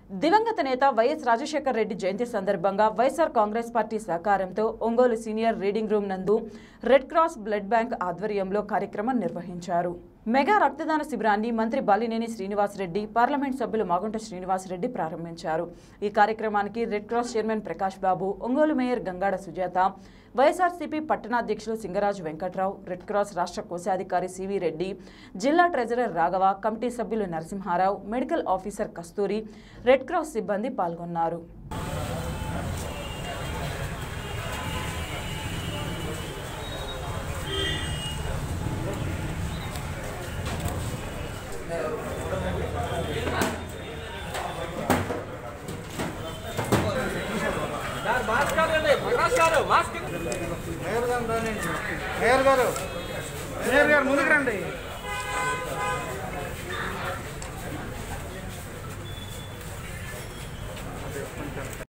దివంగత నేత వైఎస్ రాజశేఖర్ రెడ్డి జయంతి సందర్భంగా వైఎస్ఆర్ కాంగ్రెస్ పార్టీ సహకారంతో ఒంగోలు సీనియర్ రీడింగ్ రూమ్ నందు రెడ్ క్రాస్ బ్లడ్ బ్యాంక్ ఆధ్వర్యంలో కార్యక్రమం నిర్వహించారు మెగా రక్తదాన శిబిరాన్ని మంత్రి బాలినేని శ్రీనివాసరెడ్డి పార్లమెంట్ సభ్యులు మాగుంట శ్రీనివాసరెడ్డి ప్రారంభించారు ఈ కార్యక్రమానికి Red Cross chairman Prakash Babu Ongole mayor Gangada Sujatha YSRCP పట్టణాధ్యక్షులు సింగరాజు వెంకట్రావు రెడ్ క్రాస్ రాష్ట్ర కోశాధికారి సివి రెడ్డి జిల్లా ట్రెజరర్ రాఘవ కమిటీ సభ్యులు Narasimha Rao medical officer Kasturi Red Cross సిబ్బంది పాల్గొన్నారు మేయర్ గారు మేయర్ గారు ముందుకు రండి